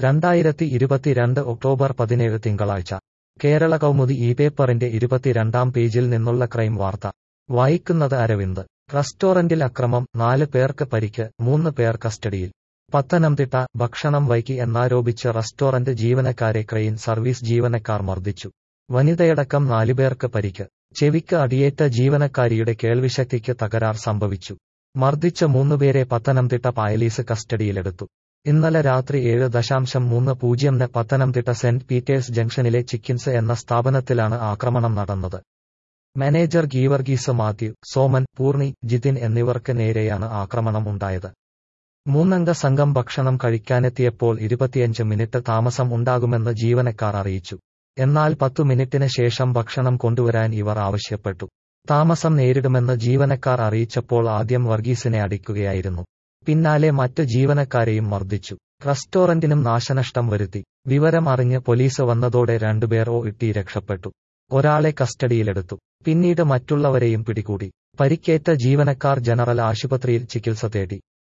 രണ്ടായിരത്തി ഇരുപത്തിരണ്ട് ഒക്ടോബർ പതിനേഴ് തിങ്കളാഴ്ച കേരള കൗമുദി ഈ പേപ്പറിന്റെ ഇരുപത്തിരണ്ടാം പേജിൽ നിന്നുള്ള ക്രൈം വാർത്ത വായിക്കുന്നത് അരവിന്ദ് റെസ്റ്റോറന്റിൽ അക്രമം നാല് പേർക്ക് പരിക്ക് മൂന്ന് പേർ കസ്റ്റഡിയിൽ പത്തനംതിട്ട ഭക്ഷണം വൈകി എന്നാരോപിച്ച് റെസ്റ്റോറന്റ് ജീവനക്കാരെ ക്രെയിൻ സർവീസ് ജീവനക്കാർ മർദ്ദിച്ചു വനിതയടക്കം നാലുപേർക്ക് പരിക്ക് ചെവിക്ക് അടിയേറ്റ ജീവനക്കാരിയുടെ കേൾവിശക്തിക്ക് തകരാർ സംഭവിച്ചു മർദ്ദിച്ച മൂന്നുപേരെ പത്തനംതിട്ട പായലീസ് കസ്റ്റഡിയിലെടുത്തു ഇന്നലെ രാത്രി ഏഴ് ദശാംശം മൂന്ന് പൂജ്യംന് പത്തനംതിട്ട സെന്റ് പീറ്റേഴ്സ് ജംഗ്ഷനിലെ ചിക്കിൻസ് എന്ന സ്ഥാപനത്തിലാണ് ആക്രമണം നടന്നത് മാനേജർ ഗീവർഗീസ് മാത്യു സോമൻ പൂർണി ജിതിൻ എന്നിവർക്ക് നേരെയാണ് ആക്രമണം ഉണ്ടായത് മൂന്നംഗ സംഘം ഭക്ഷണം കഴിക്കാനെത്തിയപ്പോൾ ഇരുപത്തിയഞ്ച് മിനിറ്റ് താമസം ഉണ്ടാകുമെന്ന് ജീവനക്കാർ അറിയിച്ചു എന്നാൽ പത്തു മിനിറ്റിന് ശേഷം ഭക്ഷണം കൊണ്ടുവരാൻ ഇവർ ആവശ്യപ്പെട്ടു താമസം നേരിടുമെന്ന് ജീവനക്കാർ അറിയിച്ചപ്പോൾ ആദ്യം വർഗീസിനെ അടിക്കുകയായിരുന്നു പിന്നാലെ മറ്റ് ജീവനക്കാരെയും മർദ്ദിച്ചു റെസ്റ്റോറന്റിനും നാശനഷ്ടം വരുത്തി വിവരം അറിഞ്ഞ് പോലീസ് വന്നതോടെ രണ്ടുപേർ ഓ ഇട്ടി രക്ഷപ്പെട്ടു ഒരാളെ കസ്റ്റഡിയിലെടുത്തു പിന്നീട് മറ്റുള്ളവരെയും പിടികൂടി പരിക്കേറ്റ ജീവനക്കാർ ജനറൽ ആശുപത്രിയിൽ ചികിത്സ തേടി